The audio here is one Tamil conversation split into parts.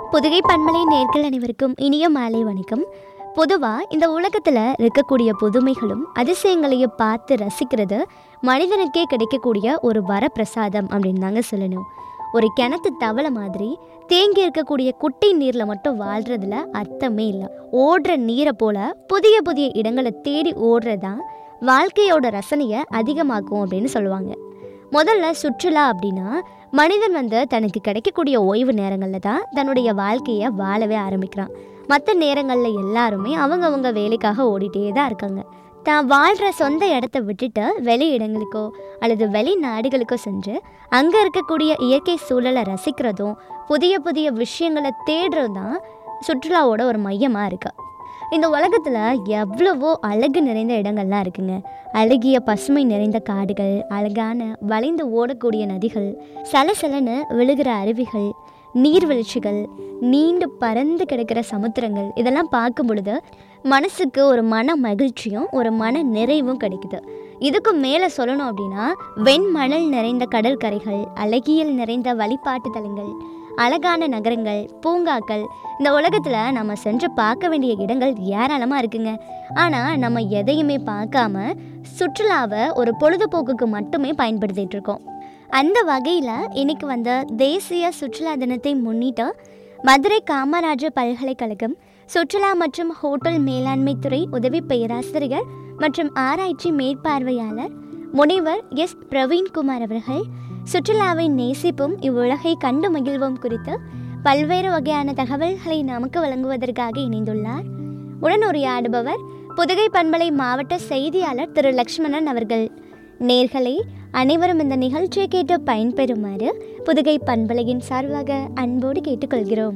புதுகை பன்மலை நேர்கள் அனைவருக்கும் இனிய மாலை வணக்கம் பொதுவாக இந்த உலகத்தில் இருக்கக்கூடிய புதுமைகளும் அதிசயங்களையும் பார்த்து ரசிக்கிறது மனிதனுக்கே கிடைக்கக்கூடிய ஒரு வரப்பிரசாதம் அப்படின்னு தாங்க சொல்லணும் ஒரு கிணத்து தவளை மாதிரி தேங்கி இருக்கக்கூடிய குட்டை நீரில் மட்டும் வாழ்கிறதுல அர்த்தமே இல்லை ஓடுற நீரை போல புதிய புதிய இடங்களை தேடி ஓடுறதான் வாழ்க்கையோட ரசனையை அதிகமாக்கும் அப்படின்னு சொல்லுவாங்க முதல்ல சுற்றுலா அப்படின்னா மனிதன் வந்து தனக்கு கிடைக்கக்கூடிய ஓய்வு நேரங்களில் தான் தன்னுடைய வாழ்க்கையை வாழவே ஆரம்பிக்கிறான் மற்ற நேரங்களில் எல்லாருமே அவங்கவங்க வேலைக்காக ஓடிட்டே தான் இருக்காங்க தான் வாழ்கிற சொந்த இடத்த விட்டுட்டு வெளி இடங்களுக்கோ அல்லது வெளிநாடுகளுக்கோ சென்று அங்கே இருக்கக்கூடிய இயற்கை சூழலை ரசிக்கிறதும் புதிய புதிய விஷயங்களை தேடுறதும் தான் சுற்றுலாவோட ஒரு மையமாக இருக்கு இந்த உலகத்தில் எவ்வளவோ அழகு நிறைந்த இடங்கள்லாம் இருக்குங்க அழகிய பசுமை நிறைந்த காடுகள் அழகான வளைந்து ஓடக்கூடிய நதிகள் சலசலன்னு விழுகிற அருவிகள் நீர்வீழ்ச்சிகள் நீண்டு பறந்து கிடக்கிற சமுத்திரங்கள் இதெல்லாம் பார்க்கும் பொழுது மனசுக்கு ஒரு மன மகிழ்ச்சியும் ஒரு மன நிறைவும் கிடைக்குது இதுக்கு மேலே சொல்லணும் அப்படின்னா வெண்மணல் நிறைந்த கடற்கரைகள் அழகியல் நிறைந்த வழிபாட்டு தலங்கள் அழகான நகரங்கள் பூங்காக்கள் இந்த உலகத்தில் நம்ம சென்று பார்க்க வேண்டிய இடங்கள் ஏராளமாக இருக்குங்க ஆனால் நம்ம எதையுமே பார்க்காம சுற்றுலாவை ஒரு பொழுதுபோக்குக்கு மட்டுமே பயன்படுத்திட்டு இருக்கோம் அந்த வகையில் இன்னைக்கு வந்த தேசிய சுற்றுலா தினத்தை முன்னிட்டு மதுரை காமராஜர் பல்கலைக்கழகம் சுற்றுலா மற்றும் ஹோட்டல் மேலாண்மை துறை உதவி பேராசிரியர் மற்றும் ஆராய்ச்சி மேற்பார்வையாளர் முனைவர் எஸ் பிரவீன்குமார் அவர்கள் சுற்றுலாவை நேசிப்பும் இவ்வுலகை கண்டு மகிழ்வோம் குறித்து பல்வேறு வகையான தகவல்களை நமக்கு வழங்குவதற்காக இணைந்துள்ளார் உடனுரையாடுபவர் புதுகை பண்பலை மாவட்ட செய்தியாளர் திரு லக்ஷ்மணன் அவர்கள் நேர்களே அனைவரும் இந்த நிகழ்ச்சியை கேட்டு பயன்பெறுமாறு புதுகை பண்பலையின் சார்பாக அன்போடு கேட்டுக்கொள்கிறோம்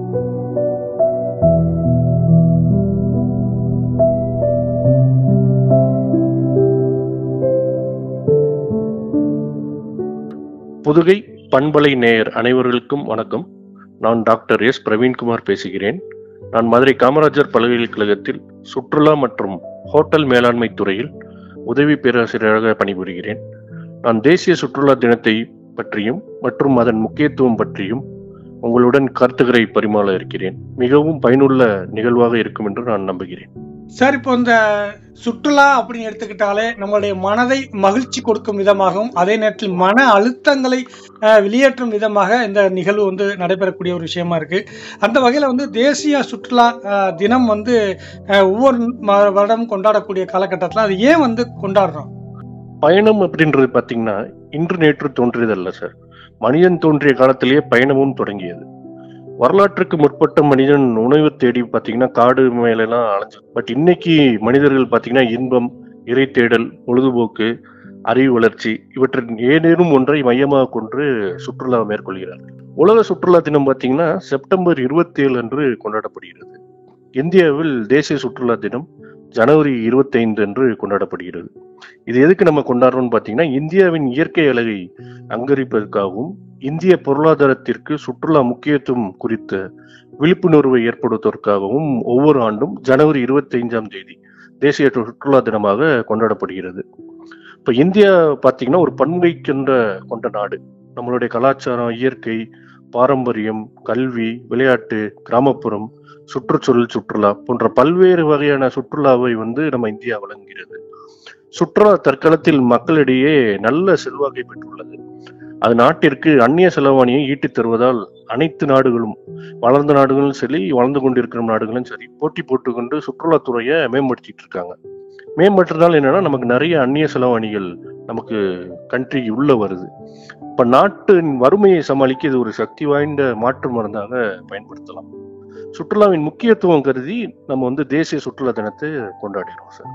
புதுகை பண்பலை நேயர் அனைவர்களுக்கும் வணக்கம் நான் டாக்டர் எஸ் பிரவீன்குமார் பேசுகிறேன் நான் மதுரை காமராஜர் பல்கலைக்கழகத்தில் சுற்றுலா மற்றும் ஹோட்டல் மேலாண்மை துறையில் உதவி பேராசிரியராக பணிபுரிகிறேன் நான் தேசிய சுற்றுலா தினத்தை பற்றியும் மற்றும் அதன் முக்கியத்துவம் பற்றியும் உங்களுடன் கருத்துக்களை பரிமாற இருக்கிறேன் மிகவும் பயனுள்ள நிகழ்வாக இருக்கும் என்று நான் நம்புகிறேன் சார் இப்போ இந்த சுற்றுலா அப்படின்னு எடுத்துக்கிட்டாலே நம்மளுடைய மனதை மகிழ்ச்சி கொடுக்கும் விதமாகவும் அதே நேரத்தில் மன அழுத்தங்களை அஹ், வெளியேற்றும் விதமாக இந்த நிகழ்வு வந்து நடைபெறக்கூடிய ஒரு விஷயமா இருக்கு அந்த வகையில் வந்து தேசிய சுற்றுலா அஹ், தினம் வந்து அஹ், ஒவ்வொரு ம- வருடம் கொண்டாடக்கூடிய காலகட்டத்தில் அது ஏன் வந்து கொண்டாடுறோம் பயணம் அப்படின்றது பார்த்தீங்கன்னா இன்று நேற்று தோன்றியதல்ல சார் மனிதன் தோன்றிய காலத்திலேயே பயணமும் தொடங்கியது வரலாற்றுக்கு முற்பட்ட மனிதன் உணவு தேடி பார்த்தீங்கன்னா காடு மேலெல்லாம் அலைஞ்சு பட் இன்னைக்கு மனிதர்கள் பார்த்தீங்கன்னா இன்பம் இறை தேடல் பொழுதுபோக்கு அறிவு வளர்ச்சி இவற்றின் ஏதேனும் ஒன்றை மையமாக கொண்டு சுற்றுலா மேற்கொள்கிறார்கள் உலக சுற்றுலா தினம் பார்த்தீங்கன்னா செப்டம்பர் இருபத்தி ஏழு அன்று கொண்டாடப்படுகிறது இந்தியாவில் தேசிய சுற்றுலா தினம் ஜனவரி 25 அன்று கொண்டாடப்படுகிறது இது எதுக்கு நம்ம கொண்டாடுறோம்னு பார்த்தீங்கன்னா இந்தியாவின் இயற்கை அழகை அங்கரிப்பதற்காகவும் இந்திய பொருளாதாரத்திற்கு சுற்றுலா முக்கியத்துவம் குறித்த விழிப்புணர்வை ஏற்படுத்துவதற்காகவும் ஒவ்வொரு ஆண்டும் ஜனவரி 25ஆம் தேதி தேசிய சுற்றுலா தினமாக கொண்டாடப்படுகிறது இப்போ இந்தியா பார்த்தீங்கன்னா ஒரு பன்முகைக்கின்ற கொண்ட நாடு நம்மளுடைய கலாச்சாரம் இயற்கை பாரம்பரியம் கல்வி விளையாட்டு கிராமப்புறம் சுற்றுச்சூழல் சுற்றுலா போன்ற பல்வேறு வகையான சுற்றுலாவை வந்து நம்ம இந்தியா வழங்குகிறது சுற்றுலா தற்காலத்தில் மக்களிடையே நல்ல செல்வாக்கை பெற்றுள்ளது அது நாட்டிற்கு அந்நிய செலவாணியை ஈட்டித் தருவதால் அனைத்து நாடுகளும் வளர்ந்த நாடுகளும் சரி வளர்ந்து கொண்டிருக்கிற நாடுகளும் சரி போட்டி போட்டுக்கொண்டு சுற்றுலாத்துறையை மேம்படுத்திட்டு இருக்காங்க மேம்படுறதுனால என்னன்னா நமக்கு நிறைய அந்நிய செலவாணிகள் நமக்கு கண்ட்ரி உள்ள வருது இப்ப நாட்டின் வறுமையை சமாளிக்க இது ஒரு சக்தி வாய்ந்த மாற்று மருந்தாக பயன்படுத்தலாம் சுற்றுலாவின் முக்கியத்துவம் கருதி நம்ம வந்து தேசிய சுற்றுலா தினத்தை கொண்டாடிடுறோம் சார்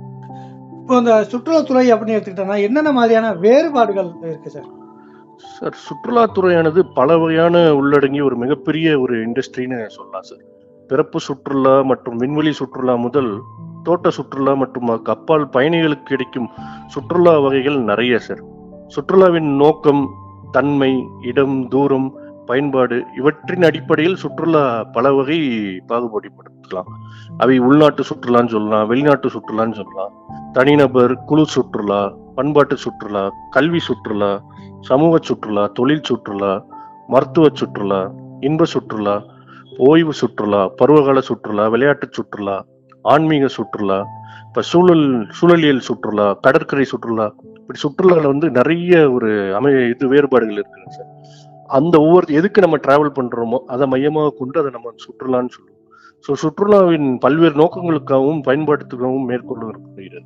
இப்போ இந்த சுற்றுலாத்துறை அப்படின்னு எடுத்துக்கிட்டோம்னா என்னென்ன மாதிரியான வேறுபாடுகள் இருக்கு சார் சார் சுற்றுலாத்துறையானது பல வகையான உள்ளடங்கிய ஒரு மிகப்பெரிய ஒரு இண்டஸ்ட்ரின்னு சொல்லலாம் சார் பிறப்பு சுற்றுலா மற்றும் விண்வெளி சுற்றுலா முதல் தோட்ட சுற்றுலா மற்றும் அதுக்கு அப்பால் பயணிகளுக்கு கிடைக்கும் சுற்றுலா வகைகள் நிறைய சார் சுற்றுலாவின் நோக்கம் தன்மை இடம் தூரம் பயன்பாடு இவற்றின் அடிப்படையில் சுற்றுலா பல வகை பாகுபடுத்தலாம் அவை உள்நாட்டு சுற்றுலான்னு சொல்லலாம் வெளிநாட்டு சுற்றுலான்னு சொல்லலாம் தனிநபர் குழு சுற்றுலா பண்பாட்டு சுற்றுலா கல்வி சுற்றுலா சமூக சுற்றுலா தொழில் சுற்றுலா மருத்துவ சுற்றுலா இன்ப சுற்றுலா ஓய்வு சுற்றுலா பருவகால சுற்றுலா விளையாட்டு சுற்றுலா ஆன்மீக சுற்றுலா இப்ப சூழல் சூழலியல் சுற்றுலா கடற்கரை சுற்றுலா இப்படி சுற்றுலால வந்து நிறைய ஒரு அமை இது வேறுபாடுகள் இருக்குங்க சார் அந்த ஒவ்வொரு எதுக்கு நம்ம டிராவல் பண்றோமோ அதை மையமாக கொண்டு அதை நம்ம சுற்றுலான்னு சொல்லுவோம் ஸோ சுற்றுலாவின் பல்வேறு நோக்கங்களுக்காகவும் பயன்பாட்டுக்காகவும் மேற்கொள்ளப்படுகிறது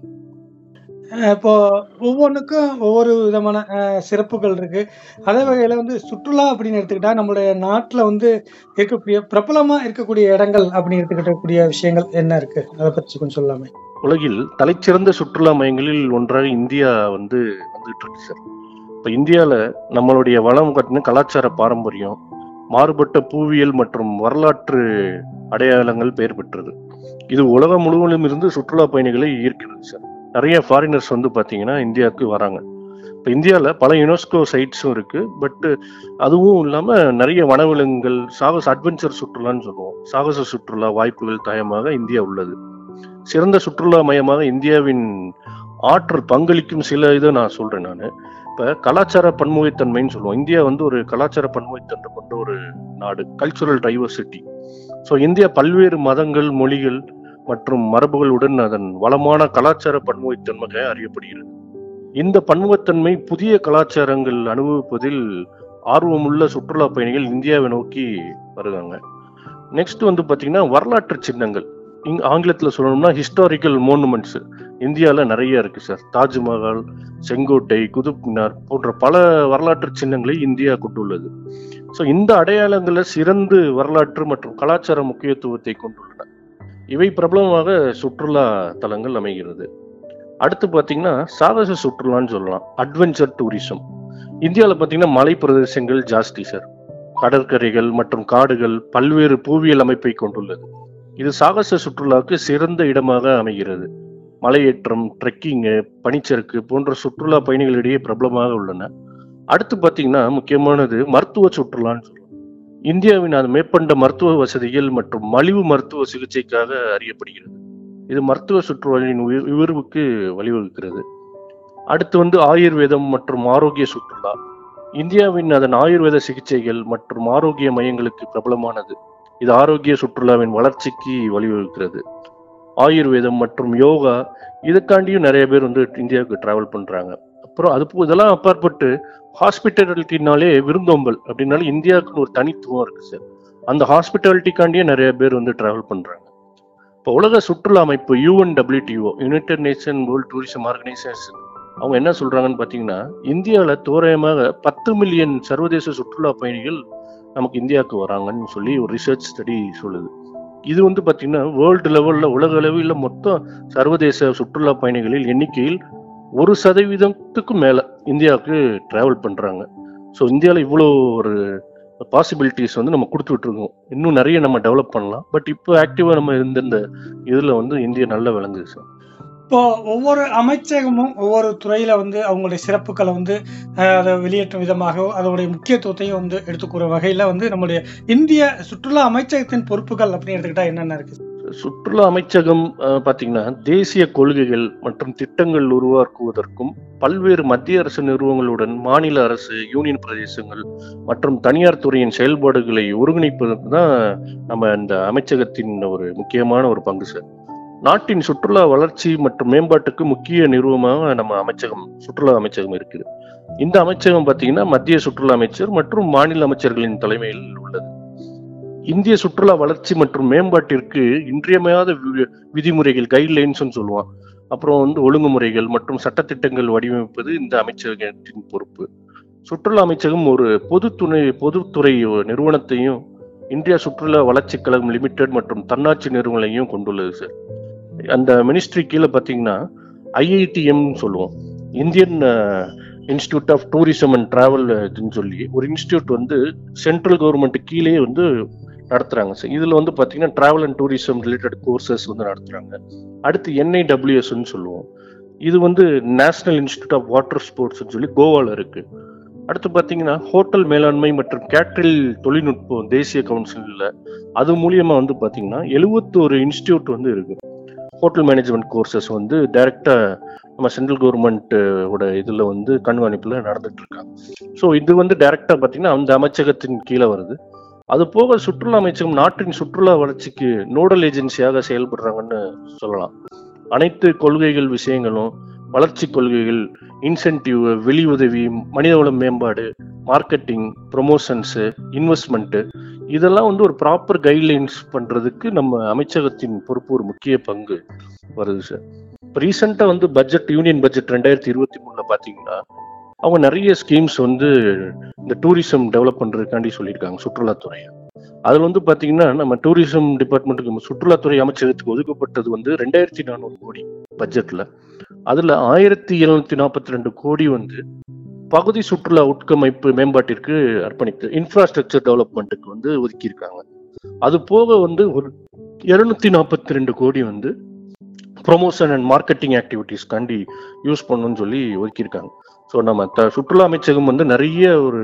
அஹ் இப்போ ஒவ்வொன்றுக்கும் ஒவ்வொரு விதமான அஹ், சிறப்புகள் இருக்கு அதே வகையில வந்து சுற்றுலா அப்படின்னு எடுத்துக்கிட்டா நம்மளுடைய நாட்டுல வந்து இருக்கக்கூடிய பிரபலமா இருக்கக்கூடிய இடங்கள் அப்படின்னு எடுத்துக்கிட்டக்கூடிய விஷயங்கள் என்ன இருக்கு அதை பற்றி கொஞ்சம் சொல்லாமே உலகில் தலைச்சிறந்த சுற்றுலா மையங்களில் ஒன்றாக இந்தியா வந்து வந்துட்டு இருக்கு சார் இப்போ இந்தியாவில் நம்மளுடைய வளம் பார்த்தீங்கன்னா கலாச்சார பாரம்பரியம் மாறுபட்ட பூவியல் மற்றும் வரலாற்று அடையாளங்கள் பெயர் பெற்றது இது உலகம் முழுவதும் இருந்து சுற்றுலா பயணிகளை ஈர்க்கிறது சார் நிறைய ஃபாரினர்ஸ் வந்து பார்த்தீங்கன்னா இந்தியாவுக்கு வராங்க இப்போ இந்தியாவில் பல யுனெஸ்கோ சைட்ஸும் இருக்கு பட் அதுவும் இல்லாமல் நிறைய வனவிலங்குகள் சாகச அட்வென்ச்சர் சுற்றுலான்னு சொல்லுவோம் சாகச சுற்றுலா வாய்ப்புகள் தயமாக இந்தியா உள்ளது சிறந்த சுற்றுலா மையமாக இந்தியாவின் ஆற்றல் பங்களிக்கும் சில இதை நான் சொல்றேன் நான் இப்ப கலாச்சார பன்முகைத்தன்மைன்னு சொல்லுவோம் இந்தியா வந்து ஒரு கலாச்சார பன்முகைத்தன்மை கொண்ட ஒரு நாடு கல்ச்சுரல் டைவர்சிட்டி ஸோ இந்தியா பல்வேறு மதங்கள் மொழிகள் மற்றும் மரபுகளுடன் அதன் வளமான கலாச்சார பன்முகைத்தன்மையாக அறியப்படுகிறது இந்த பன்முகத்தன்மை புதிய கலாச்சாரங்கள் அனுபவிப்பதில் ஆர்வமுள்ள சுற்றுலா பயணிகள் இந்தியாவை நோக்கி வருவாங்க நெக்ஸ்ட் வந்து பாத்தீங்கன்னா வரலாற்று சின்னங்கள் இங்க ஆங்கிலத்துல சொல்லணும்னா ஹிஸ்டாரிக்கல் மோனுமெண்ட்ஸ் இந்தியாவில் நிறைய இருக்கு சார் தாஜ்மஹால் செங்கோட்டை குதுப் மினார் போன்ற பல வரலாற்று சின்னங்களை இந்தியா கொண்டுள்ளது ஸோ இந்த அடையாளங்களை சிறந்து வரலாற்று மற்றும் கலாச்சார முக்கியத்துவத்தை கொண்டுள்ளன இவை பிரபலமாக சுற்றுலா தலங்கள் அமைகிறது அடுத்து பார்த்தீங்கன்னா சாகச சுற்றுலான்னு சொல்லலாம் அட்வென்ச்சர் டூரிசம் இந்தியாவில் பார்த்தீங்கன்னா மலை பிரதேசங்கள் ஜாஸ்தி சார் கடற்கரைகள் மற்றும் காடுகள் பல்வேறு புவியியல் அமைப்பை கொண்டுள்ளது இது சாகச சுற்றுலாவுக்கு சிறந்த இடமாக அமைகிறது மலையேற்றம் ட்ரெக்கிங்கு பனிச்சறுக்கு போன்ற சுற்றுலா பயணிகளிடையே பிரபலமாக உள்ளன அடுத்து பார்த்தீங்கன்னா முக்கியமானது மருத்துவ சுற்றுலான்னு சொல்லுவோம் இந்தியாவின் அது மேற்கொண்ட மருத்துவ வசதிகள் மற்றும் மலிவு மருத்துவ சிகிச்சைக்காக அறியப்படுகிறது இது மருத்துவ சுற்றுலாவின் உய- உயர்வுக்கு வழிவகுக்கிறது அடுத்து வந்து ஆயுர்வேதம் மற்றும் ஆரோக்கிய சுற்றுலா இந்தியாவின் அதன் ஆயுர்வேத சிகிச்சைகள் மற்றும் ஆரோக்கிய மையங்களுக்கு பிரபலமானது இது ஆரோக்கிய சுற்றுலாவின் வளர்ச்சிக்கு வழிவகுக்கிறது ஆயுர்வேதம் மற்றும் யோகா இதுக்காண்டியும் நிறைய பேர் வந்து இந்தியாவுக்கு டிராவல் பண்றாங்க அப்புறம் அது போ- இதெல்லாம் அப்பாற்பட்டு ஹாஸ்பிட்டாலிட்டினாலே விருந்தோம்பல் அப்படின்னாலே இந்தியாவுக்குன்னு ஒரு தனித்துவம் இருக்கு சார் அந்த ஹாஸ்பிட்டாலிட்டிக்காண்டியே நிறைய பேர் வந்து டிராவல் பண்றாங்க இப்போ உலக சுற்றுலா அமைப்பு UNWTO United Nation World Tourism Organisation அவங்க என்ன சொல்றாங்கன்னு பார்த்தீங்கன்னா இந்தியாவில் தோராயமாக பத்து மில்லியன் சர்வதேச சுற்றுலா பயணிகள் நமக்கு இந்தியாவுக்கு வராங்கன்னு சொல்லி ஒரு ரிசர்ச் ஸ்டடி சொல்லுது இது வந்து பார்த்தீங்கன்னா வேர்ல்டு லெவலில் உலக அளவில் மொத்தம் சர்வதேச சுற்றுலா பயணிகளில் எண்ணிக்கையில் ஒரு சதவீதத்துக்கும் மேலே இந்தியாவுக்கு டிராவல் பண்ணுறாங்க ஸோ இந்தியாவில் இவ்வளோ ஒரு பாசிபிலிட்டிஸ் வந்து நம்ம கொடுத்துட்டு இருக்கோம் இன்னும் நிறைய நம்ம டெவலப் பண்ணலாம் பட் இப்போ ஆக்டிவாக நம்ம இருந்த இந்த இதில் வந்து இந்தியா நல்லா விளங்குது சார் இப்போ ஒவ்வொரு அமைச்சகமும் ஒவ்வொரு துறையில வந்து அவங்களுடைய சிறப்புகளை வந்து அஹ், அதை வெளியேற்றும் விதமாக அதோடைய முக்கியத்துவத்தையும் வந்து எடுத்துக்கூற வகையில வந்து நம்முடைய இந்திய சுற்றுலா அமைச்சகத்தின் பொறுப்புகள் அப்படின்னு எடுத்துக்கிட்டா என்னென்ன இருக்கு சுற்றுலா அமைச்சகம் அஹ், பாத்தீங்கன்னா தேசிய கொள்கைகள் மற்றும் திட்டங்கள் உருவாக்குவதற்கும் பல்வேறு மத்திய அரசு நிறுவனங்களுடன் மாநில அரசு யூனியன் பிரதேசங்கள் மற்றும் தனியார் துறையின் செயல்பாடுகளை ஒருங்கிணைப்பதற்கு தான் நம்ம இந்த அமைச்சகத்தின் ஒரு முக்கியமான ஒரு பங்கு சார் நாட்டின் சுற்றுலா வளர்ச்சி மற்றும் மேம்பாட்டுக்கு முக்கிய நிறுவனமாக நம்ம அமைச்சகம் சுற்றுலா அமைச்சகம் இருக்குது இந்த அமைச்சகம் பாத்தீங்கன்னா மத்திய சுற்றுலா அமைச்சர் மற்றும் மாநில அமைச்சர்களின் தலைமையில் உள்ளது இந்திய சுற்றுலா வளர்ச்சி மற்றும் மேம்பாட்டிற்கு இன்றியமையாத வி- விதிமுறைகள் கைட்லைன்ஸ் சொல்லுவான் அப்புறம் வந்து ஒழுங்குமுறைகள் மற்றும் சட்டத்திட்டங்கள் வடிவமைப்பது இந்த அமைச்சகத்தின் பொறுப்பு சுற்றுலா அமைச்சகம் ஒரு பொது துணை பொதுத்துறை நிறுவனத்தையும் இந்தியா சுற்றுலா வளர்ச்சி கழகம் லிமிடெட் மற்றும் தன்னாட்சி நிறுவனங்களையும் கொண்டுள்ளது சார் அந்த மினிஸ்ட்ரி கீழே பார்த்தீங்கன்னா ஐஐடிஎம் சொல்லுவோம் Indian Institute of Tourism and Travel சொல்லி ஒரு இன்ஸ்டியூட் வந்து சென்ட்ரல் கவர்மெண்ட் கீழே வந்து நடத்துறாங்க சார் இதுல வந்து பாத்தீங்கன்னா travel and tourism related courses வந்து நடத்துறாங்க அடுத்து என்ஐடபிள்யூஎஸ்ன்னு சொல்லுவோம் இது வந்து நேஷனல் இன்ஸ்டியூட் ஆஃப் வாட்டர் ஸ்போர்ட்ஸ்னு சொல்லி கோவால இருக்கு அடுத்து பாத்தீங்கன்னா ஹோட்டல் மேலாண்மை மற்றும் கேட்ரில் தொழில்நுட்பம் தேசிய கவுன்சிலில் அது மூலியமா வந்து பாத்தீங்கன்னா எழுவத்தோரு இன்ஸ்டியூட் வந்து இருக்கு ஹோட்டல் மேனேஜ்மெண்ட் கோர்சஸ் வந்து டைரக்டா நம்ம சென்ட்ரல் கவர்மெண்ட் ஓட இதுல வந்து கண்காணிப்புல நடந்துட்டு இருக்காங்க ஸோ இது வந்து டைரக்டா பாத்தீங்கன்னா அந்த அமைச்சகத்தின் கீழே வருது அது போக சுற்றுலா அமைச்சகம் நாட்டின் சுற்றுலா வளர்ச்சிக்கு நோடல் ஏஜென்சியாக செயல்படுறாங்கன்னு சொல்லலாம் அனைத்து கொள்கைகள் விஷயங்களும் வளர்ச்சி கொள்கைகள் இன்சென்டிவ் வெளி உதவி மனிதவள மேம்பாடு மார்க்கெட்டிங் ப்ரொமோஷன்ஸு இன்வெஸ்ட்மெண்ட்டு இதெல்லாம் வந்து ஒரு ப்ராப்பர் கைட்லைன்ஸ் பண்றதுக்கு நம்ம அமைச்சகத்தின் பொறுப்பு ஒரு முக்கிய பங்கு வருது சார் இப்போ ரீசெண்டாக வந்து பட்ஜெட் யூனியன் பட்ஜெட் ரெண்டாயிரத்தி இருபத்தி மூணுல பார்த்தீங்கன்னா அவங்க நிறைய ஸ்கீம்ஸ் வந்து இந்த டூரிசம் டெவலப் பண்றதுக்காண்டி சொல்லியிருக்காங்க சுற்றுலாத்துறையை அதில் வந்து பார்த்தீங்கன்னா நம்ம டூரிசம் டிபார்ட்மெண்ட்டுக்கு சுற்றுலாத்துறை அமைச்சகத்துக்கு ஒதுக்கப்பட்டது வந்து ரெண்டாயிரத்தி நானூறு கோடி பட்ஜெட்ல அதுல ஆயிரத்தி எழுநூத்தி நாற்பத்தி ரெண்டு கோடி வந்து பகுதி சுற்றுலா உட்கமைப்பு மேம்பாட்டிற்கு அர்ப்பணித்து இன்ஃப்ராஸ்ட்ரக்சர் டெவலப்மெண்ட்டுக்கு வந்து ஒதுக்கியிருக்காங்க அது போக வந்து ஒரு இருநூத்தி நாற்பத்தி ரெண்டு கோடி வந்து ப்ரொமோஷன் அண்ட் மார்க்கெட்டிங் ஆக்டிவிட்டீஸ்க்காண்டி யூஸ் பண்ணணும்னு சொல்லி ஒதுக்கியிருக்காங்க ஸோ நம்ம த சுற்றுலா அமைச்சகம் வந்து நிறைய ஒரு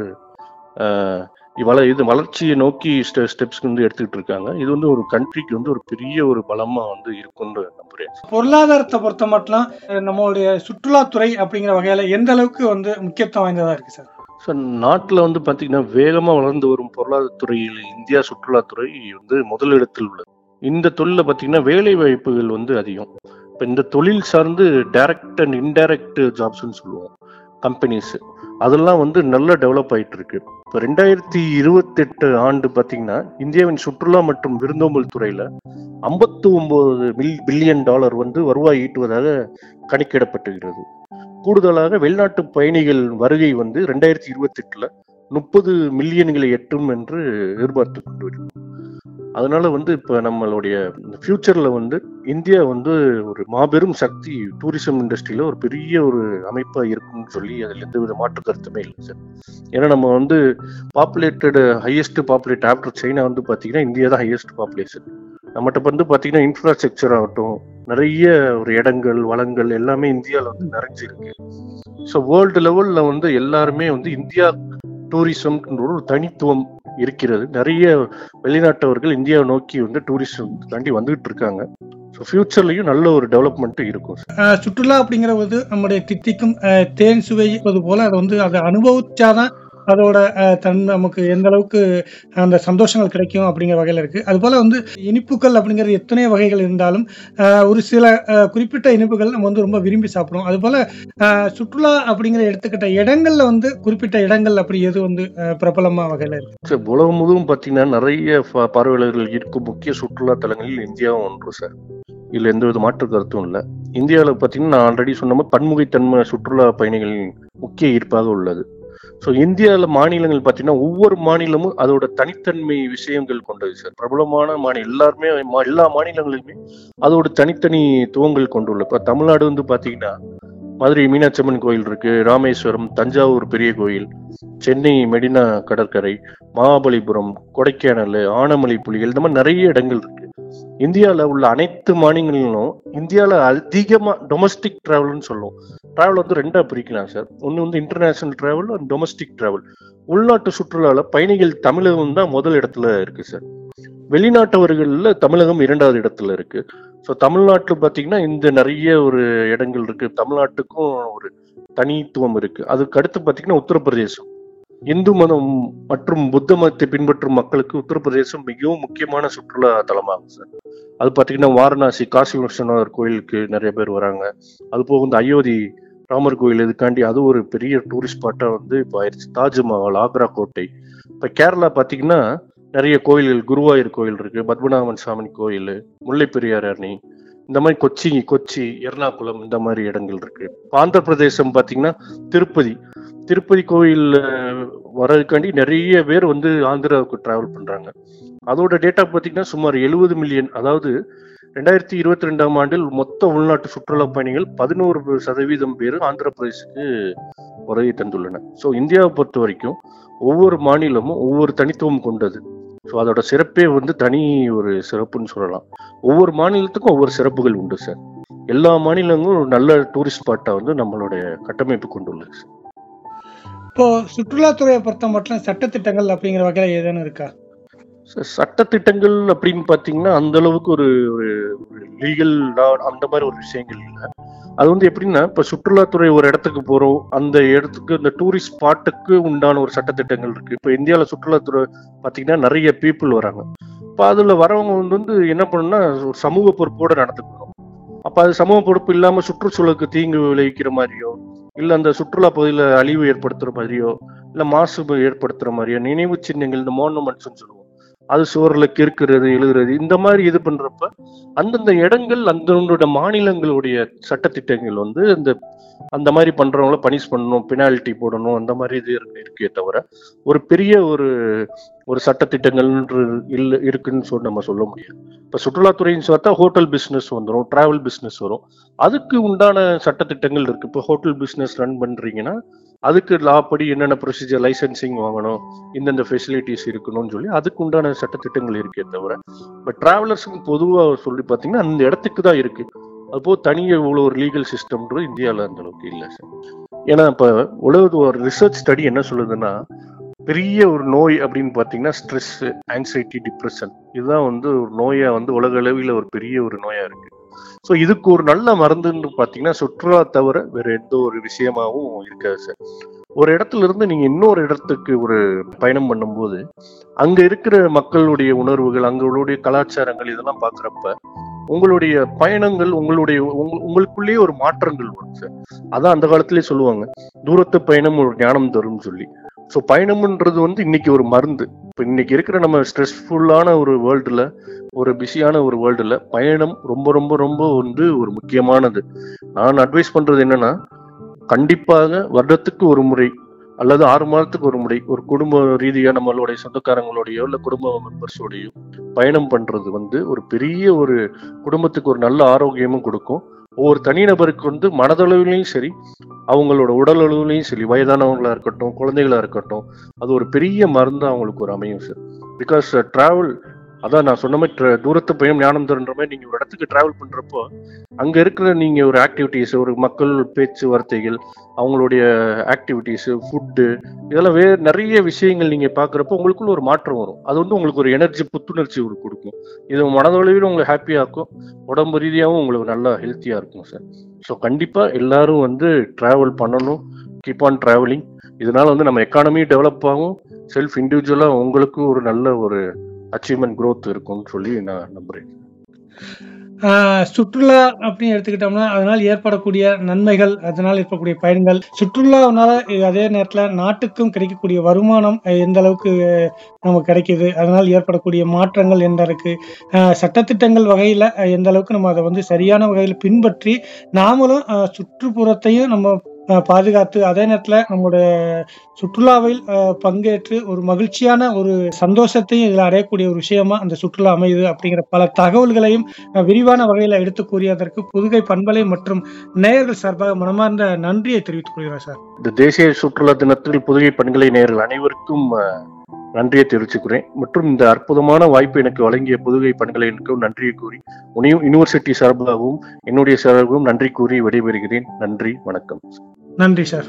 ஆஹ், வள இது வளர்ச்சியை நோக்கி ஸ்டெ ஸ்டெப்ஸ் வந்து எடுத்துக்கிட்டு இருக்காங்க இது வந்து ஒரு கண்ட்ரிக்கு வந்து ஒரு பெரிய ஒரு பலமா வந்து இருக்கும்னு நம்புறேன் பொருளாதாரத்தை பொறுத்த மட்டும் அஹ், நம்மளுடைய சுற்றுலாத்துறை அப்படிங்கிற வகையில எந்த அளவுக்கு வந்து முக்கியத்துவம் வாய்ந்ததா இருக்கு சார் ஸோ நாட்டில் வந்து பார்த்தீங்கன்னா வேகமாக வளர்ந்து வரும் பொருளாதாரத்துறையில் இந்தியா சுற்றுலாத்துறை வந்து முதலிடத்தில் உள்ளது இந்த தொழிலில் பார்த்தீங்கன்னா வேலை வாய்ப்புகள் வந்து அதிகம் இப்போ இந்த தொழில் சார்ந்து டைரக்ட் அண்ட் இன்டைரக்ட் ஜாப்ஸ்னு சொல்லுவோம் கம்பெனிஸ் அதெல்லாம் வந்து நல்லா டெவலப் ஆயிட்டு இருக்கு இப்போ ரெண்டாயிரத்தி இருபத்தெட்டு ஆண்டு பார்த்தீங்கன்னா இந்தியாவின் சுற்றுலா மற்றும் விருந்தோம்பல் துறையில ஐம்பத்தி ஒன்பது மில் பில்லியன் டாலர் வந்து வருவாய் ஈட்டுவதாக கணக்கிடப்பட்டுகிறது கூடுதலாக வெளிநாட்டு பயணிகள் வருகை வந்து ரெண்டாயிரத்தி இருபத்தி எட்டுல முப்பது மில்லியன்களை எட்டும் என்று எதிர்பார்த்து கொண்டு இருக்கு அதனால வந்து இப்ப நம்மளுடைய ஃபியூச்சர்ல வந்து இந்தியா வந்து ஒரு மாபெரும் சக்தி டூரிசம் இண்டஸ்ட்ரியில ஒரு பெரிய ஒரு அமைப்பா இருக்கும்னு சொல்லி அதுல எந்த வித மாற்று கருத்துமே இல்லை சார் ஏன்னா நம்ம வந்து populated highest populate after China வந்து பாத்தீங்கன்னா இந்தியா தான் ஹையஸ்ட் பாப்புலேஷன் நம்மகிட்ட வந்து பாத்தீங்கன்னா இன்ஃப்ராஸ்ட்ரக்சர் ஆகட்டும் நிறைய ஒரு இடங்கள் வளங்கள் எல்லாமே இந்தியாவில் வந்து நிறைஞ்சிருக்கு ஸோ வேர்ல்டு லெவல்ல வந்து எல்லாருமே வந்து இந்தியா டூரிசம் ஒரு தனித்துவம் இருக்கிறது நிறைய வெளிநாட்டவர்கள் இந்தியாவை நோக்கி வந்து டூரிசம் தாண்டி வந்துகிட்டு இருக்காங்க ஸோ ஃபியூச்சர்லயும் நல்ல ஒரு டெவலப்மெண்ட் இருக்கும் அஹ், சுற்றுலா அப்படிங்கிறது நம்முடைய தித்திக்கும் அஹ், தேன் சுவைப்பது போல அதை வந்து அதை அனுபவிச்சாதான் அதோட அஹ், தன் நமக்கு எந்த அளவுக்கு அந்த சந்தோஷங்கள் கிடைக்கும் அப்படிங்கிற வகையில இருக்கு அது போல வந்து இனிப்புகள் அப்படிங்கிறது எத்தனை வகைகள் இருந்தாலும் அஹ், ஒரு சில அஹ், குறிப்பிட்ட இனிப்புகள் நம்ம வந்து ரொம்ப விரும்பி சாப்பிடுவோம் அது போல அஹ், சுற்றுலா அப்படிங்கிற எடுத்துக்கிட்ட இடங்கள்ல வந்து குறிப்பிட்ட இடங்கள் அப்படி எது வந்து அஹ், பிரபலமா வகையில இருக்கு சார் உலகம் முழுவதும் பார்த்தீங்கன்னா நிறைய பா- பார்வையாளர்கள் இருக்கும் முக்கிய சுற்றுலா தலங்களில் இந்தியாவும் ஒன்று சார் இதுல எந்த வித மாற்று கருத்தும் இல்லை இந்தியாவில் பார்த்தீங்கன்னா நான் ஆல்ரெடி சொன்ன மாதிரி பன்முகைத்தன்மை சுற்றுலா பயணிகளின் முக்கிய ஈர்ப்பாக உள்ளது ஸோ இந்தியாவில் மாநிலங்கள் பார்த்தீங்கன்னா ஒவ்வொரு மாநிலமும் அதோட தனித்தன்மை விஷயங்கள் கொண்டது சார் பிரபலமான மாநிலம் எல்லாருமே மா- எல்லா மாநிலங்களிலுமே அதோட தனித்தனி துவங்கள் கொண்டுள்ள இப்போ தமிழ்நாடு வந்து பார்த்தீங்கன்னா மதுரை மீனாட்சி அம்மன் கோயில் இருக்கு ராமேஸ்வரம் தஞ்சாவூர் பெரிய கோயில் சென்னை மெரினா கடற்கரை மகாபலிபுரம் கொடைக்கானல் ஆனமலை புலிகள் இந்த மாதிரி நிறைய இடங்கள் இருக்கு இந்தியாவில் உள்ள அனைத்து மாநிலங்களிலும் இந்தியாவில் அதிகமாக டொமஸ்டிக் டிராவல்னு சொல்லுவோம் டிராவல் வந்து ரெண்டா பிரிக்கலாம் சார் ஒன்று வந்து international travel and domestic travel உள்நாட்டு சுற்றுலாவில் பயணிகள் தமிழகம் தான் முதல் இடத்துல இருக்கு சார் வெளிநாட்டவர்களில் தமிழகம் இரண்டாவது இடத்துல இருக்கு ஸோ தமிழ்நாட்டில் பார்த்தீங்கன்னா இந்த நிறைய ஒரு இடங்கள் இருக்கு தமிழ்நாட்டுக்கும் ஒரு தனித்துவம் இருக்கு அதுக்கு அடுத்து பார்த்தீங்கன்னா உத்தரப்பிரதேசம் இந்து மதம் மற்றும் புத்த மதத்தை பின்பற்றும் மக்களுக்கு உத்தரப்பிரதேசம் மிகவும் முக்கியமான சுற்றுலா தலமாகும் சார் அது பார்த்தீங்கன்னா வாரணாசி காசி விஸ்வநாதர் கோயிலுக்கு நிறைய பேர் வராங்க அது போக இந்த அயோத்தி ராமர் கோயில் இதுக்காண்டி அது ஒரு பெரிய டூரிஸ்ட் ஸ்பாட்டா வந்து இப்போ ஆயிடுச்சு தாஜ்மஹால் ஆக்ரா கோட்டை இப்போ கேரளா பார்த்தீங்கன்னா நிறைய கோயில்கள் குருவாயூர் கோயில் இருக்கு பத்மநாபன் சாமி கோயில் முல்லை பெரியார் அணை இந்த மாதிரி கொச்சி கொச்சி எர்ணாகுளம் இந்த மாதிரி இடங்கள் இருக்கு இப்ப ஆந்திர பிரதேசம் பார்த்தீங்கன்னா திருப்பதி திருப்பதி கோயில் வர்றதுக்காண்டி நிறைய பேர் வந்து ஆந்திராவுக்கு டிராவல் பண்றாங்க அதோட டேட்டா பார்த்தீங்கன்னா சுமார் எழுபது மில்லியன் அதாவது ரெண்டாயிரத்தி இருபத்தி ரெண்டாம் ஆண்டில் மொத்த உள்நாட்டு சுற்றுலா பயணிகள் பதினோரு சதவீதம் பேர் ஆந்திர பிரதேசுக்கு வருகை தந்துள்ளன ஸோ இந்தியாவை பொறுத்த வரைக்கும் ஒவ்வொரு மாநிலமும் ஒவ்வொரு தனித்துவம் கொண்டது ஸோ அதோட சிறப்பே வந்து தனி ஒரு சிறப்புன்னு சொல்லலாம் ஒவ்வொரு மாநிலத்துக்கும் ஒவ்வொரு சிறப்புகள் உண்டு சார் எல்லா மாநிலங்களும் ஒரு நல்ல டூரிஸ்ட் ஸ்பாட்டா வந்து நம்மளுடைய கட்டமைப்பு கொண்டுள்ளது சார். இப்போ சுற்றுலாத்துறையை பொறுத்த மட்டும் சட்டத்திட்டங்கள் அப்படிங்கிற வகையில ஏதேனும் இருக்கா ச- சட்டத்திட்டங்கள் அப்படின்னு பாத்தீங்கன்னா அந்த அளவுக்கு ஒரு லீகல் அந்த மாதிரி ஒரு விஷயங்கள் இல்லை அது வந்து எப்படின்னா இப்ப சுற்றுலாத்துறை ஒரு இடத்துக்கு போறோம் அந்த இடத்துக்கு இந்த டூரிஸ்ட் ஸ்பாட்டுக்கு உண்டான ஒரு சட்டத்திட்டங்கள் இருக்கு இப்ப இந்தியாவில சுற்றுலாத்துறை பாத்தீங்கன்னா நிறைய பீப்புள் வராங்க இப்ப அதுல வரவங்க வந்து வந்து என்ன பண்ணணும்னா ஒரு சமூக பொறுப்போட நடந்துக்கணும் அப்ப அது சமூக பொறுப்பு இல்லாம சுற்றுச்சூழலுக்கு தீங்கு விளைவிக்கிற மாதிரியோ இல்ல அந்த சுற்றுலா பகுதியில அழிவு ஏற்படுத்துற மாதிரியோ இல்ல மாசு ஏற்படுத்துற மாதிரியோ நினைவு சின்னங்கள் இந்த மோனுமெண்ட்ஸ் சொல்லுவோம் அது சுவர்ல கிறுக்கிறது எழுதுறது இந்த மாதிரி இது பண்றப்ப அந்தந்த இடங்கள் அந்தந்த மாநிலங்களுடைய சட்டத்திட்டங்கள் வந்து அந்த அந்த மாதிரி பண்றவங்கள பனிஷ் பண்ணணும் பெனால்ட்டி போடணும் அந்த மாதிரி இது இருக்கு இருக்கே தவிர ஒரு பெரிய ஒரு ஒரு சட்டத்திட்டங்கள் இல்ல இருக்குன்னு சொல்லி நம்ம சொல்ல முடியாது இப்ப சுற்றுலாத்துறைன்னு பார்த்தா ஹோட்டல் பிசினஸ் வந்துடும் டிராவல் பிசினஸ் வரும் அதுக்கு உண்டான சட்டத்திட்டங்கள் இருக்கு இப்போ ஹோட்டல் பிசினஸ் ரன் பண்றீங்கன்னா அதுக்கு லா படி என்னென்ன ப்ரொசீஜர் லைசன்சிங் வாங்கணும் இந்தந்த ஃபெசிலிட்டிஸ் இருக்கணும்னு சொல்லி அதுக்கு உண்டான சட்டத்திட்டங்கள் இருக்கே தவிர இப்போ டிராவலர்ஸுக்கு பொதுவாக சொல்லி பார்த்தீங்கன்னா அந்த இடத்துக்கு தான் இருக்கு அப்போ தனியாக இவ்வளோ ஒரு லீகல் சிஸ்டம்ன்றது இந்தியாவில் அந்த அளவுக்கு இல்லை சார் ஏன்னா இப்போ உலக ஒரு ரிசர்ச் ஸ்டடி என்ன சொல்லுதுன்னா பெரிய ஒரு நோய் அப்படின்னு பார்த்தீங்கன்னா ஸ்ட்ரெஸ் ஆங்ஸைட்டி டிப்ரெஷன் இதுதான் வந்து ஒரு நோயா வந்து உலக அளவில் ஒரு பெரிய ஒரு நோயா இருக்கு ஸோ இதுக்கு ஒரு நல்ல மருந்துன்னு பார்த்தீங்கன்னா சுற்றுலா தவிர வேற எந்த ஒரு விஷயமாவும் இருக்காது சார் ஒரு இடத்துல இருந்து நீங்க இன்னொரு இடத்துக்கு ஒரு பயணம் பண்ணும்போது அங்க இருக்கிற மக்களுடைய உணர்வுகள் அங்களுடைய கலாச்சாரங்கள் இதெல்லாம் பார்க்குறப்ப உங்களுடைய பயணங்கள் உங்களுடைய உங்க- உங்களுக்குள்ளேயே ஒரு மாற்றங்கள் வரும் சார் அதான் அந்த காலத்திலேயே சொல்லுவாங்க தூரத்து பயணம் ஒரு ஞானம் தரும்னு சொல்லி ஸோ பயணம்ன்றது வந்து இன்னைக்கு ஒரு மருந்து இப்போ இன்னைக்கு இருக்கிற நம்ம ஸ்ட்ரெஸ்ஃபுல்லான ஒரு வேர்ல்டுல ஒரு பிஸியான ஒரு வேர்ல்டுல பயணம் ரொம்ப ரொம்ப ரொம்ப வந்து ஒரு முக்கியமானது நான் அட்வைஸ் பண்றது என்னன்னா கண்டிப்பாக வருடத்துக்கு ஒரு முறை அல்லது ஆறு மாதத்துக்கு ஒரு முறை ஒரு குடும்ப ரீதியா நம்மளுடைய சொந்தக்காரங்களோடையோ இல்ல குடும்ப மெம்பர்ஸோடையோ பயணம் பண்றது வந்து ஒரு பெரிய ஒரு குடும்பத்துக்கு ஒரு நல்ல ஆரோக்கியமும் கொடுக்கும் ஒவ்வொரு தனிநபருக்கு வந்து மனதளவிலையும் சரி அவங்களோட உடல் அளவுலையும் சரி வயதானவங்களா இருக்கட்டும் குழந்தைகளா இருக்கட்டும் அது ஒரு பெரிய மருந்து அவங்களுக்கு ஒரு அமையும் சார் பிகாஸ் டிராவல் அதான் நான் சொன்ன மாதிரி tra- தூரத்து பயணம் ஞானம் தருன்ற மாதிரி நீங்க ஒரு இடத்துக்கு டிராவல் பண்றப்போ அங்க இருக்கிற நீங்க ஒரு ஆக்டிவிட்டிஸ் ஒரு மக்கள் பேச்சு வார்த்தைகள் அவங்களுடைய ஆக்டிவிட்டிஸ் ஃபுட்டு இதெல்லாம் வேற நிறைய விஷயங்கள் நீங்க பாக்குறப்போ உங்களுக்குள்ள ஒரு மாற்றம் வரும் அது வந்து உங்களுக்கு ஒரு எனர்ஜி புத்துணர்ச்சி ஒரு கொடுக்கும் இது மனதளவில் உங்களை ஹாப்பியாக்கும் உடம்பு ரீதியாகவும் உங்களுக்கு நல்லா ஹெல்த்தியா இருக்கும் சார் ஸோ கண்டிப்பா எல்லாரும் வந்து டிராவல் பண்ணணும் கீப் ஆன் டிராவலிங் இதனால வந்து நம்ம எக்கானமி டெவலப் ஆகும் செல்ஃப் இண்டிவிஜுவலா உங்களுக்கும் ஒரு நல்ல ஒரு அச்சீவ்மெண்ட் growth இருக்கும்னு சொல்லி நான் நம்புறேன் ஆஹ் சுற்றுலா அப்படின்னு எடுத்துக்கிட்டோம்னா அதனால் ஏற்படக்கூடிய நன்மைகள் அதனால் ஏற்படக்கூடிய பயன்கள் சுற்றுலாவுனால இ- அதே நேரத்தில் நாட்டுக்கும் கிடைக்கக்கூடிய வருமானம் அஹ் எந்த அளவுக்கு அஹ், நமக்கு கிடைக்குது அதனால் ஏற்படக்கூடிய மாற்றங்கள் என்ன இருக்கு ஆஹ் சட்டத்திட்டங்கள் வகையில் எந்த அளவுக்கு நம்ம அதை வந்து சரியான வகையில் பின்பற்றி நாமளும் ஆஹ் சுற்றுப்புறத்தையும் நம்ம ஆஹ் பாதுகாத்து அதே நேரத்தில் நம்மளுடைய சுற்றுலாவில் ஆஹ் பங்கேற்று ஒரு மகிழ்ச்சியான ஒரு சந்தோஷத்தையும் இதில் அடையக்கூடிய ஒரு விஷயமா அந்த சுற்றுலா அமையுது அப்படிங்கிற பல தகவல்களையும் அஹ் விரிவான வகையில் எடுத்து கூறியதற்கு புதுகை பண்பலை மற்றும் நேயர்கள் சார்பாக மனமார்ந்த நன்றியை தெரிவித்துக் கொள்கிறேன் சார் இந்த தேசிய சுற்றுலா தினத்தில் புதுகை பெண்களை நேயர்கள் அனைவருக்கும் அஹ், நன்றியை தெரிவிச்சுக்கிறேன் மற்றும் இந்த அற்புதமான வாய்ப்பு எனக்கு வழங்கிய புதுகை பெண்களுக்கும் நன்றியை கூறி உனியூ யூனிவர்சிட்டி சார்பாகவும் என்னுடைய சார்பாகவும் நன்றி கூறி விடைபெறுகிறேன் நன்றி வணக்கம் நன்றி சார்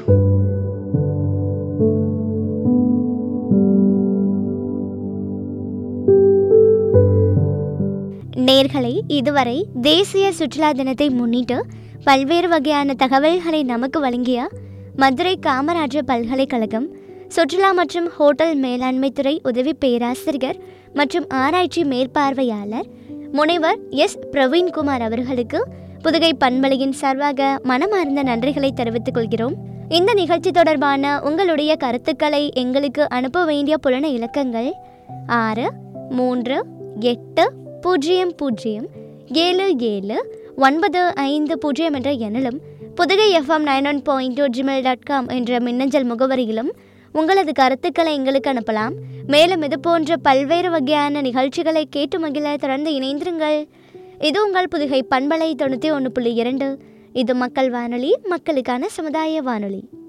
நேர்களை இதுவரை தேசிய சுற்றுலா தினத்தை முன்னிட்டு பல்வேறு வகையான தகவல்களை நமக்கு வழங்கிய மதுரை காமராஜர் பல்கலைக்கழகம் சுற்றுலா மற்றும் ஹோட்டல் மேலாண்மை துறை உதவி பேராசிரியர் மற்றும் ஆராய்ச்சி மேற்பார்வையாளர் முனைவர் எஸ் பிரவீன்குமார் அவர்களுக்கு புதுகை பண்பலையின் சார்பாக மனமார்ந்த நன்றிகளை தெரிவித்துக் கொள்கிறோம் இந்த நிகழ்ச்சி தொடர்பான உங்களுடைய கருத்துக்களை எங்களுக்கு அனுப்ப வேண்டிய புலன இலக்கங்கள் ஆறு மூன்று எட்டு பூஜ்ஜியம் பூஜ்ஜியம் ஏழு ஏழு ஒன்பது ஐந்து பூஜ்ஜியம் என்ற எண்ணிலும் Pudugai FM nine one point two Gmail dot com என்ற மின்னஞ்சல் முகவரியிலும் உங்களது கருத்துக்களை எங்களுக்கு அனுப்பலாம் மேலும் இது போன்ற பல்வேறு வகையான நிகழ்ச்சிகளை கேட்டு மகிழ தொடர்ந்து இணைந்திருங்கள் இது உங்கள் புதுகை பண்பலை தொண்ணூற்றி ஒன்று புள்ளி இரண்டு இது மக்கள் வானொலி மக்களுக்கான சமுதாய வானொலி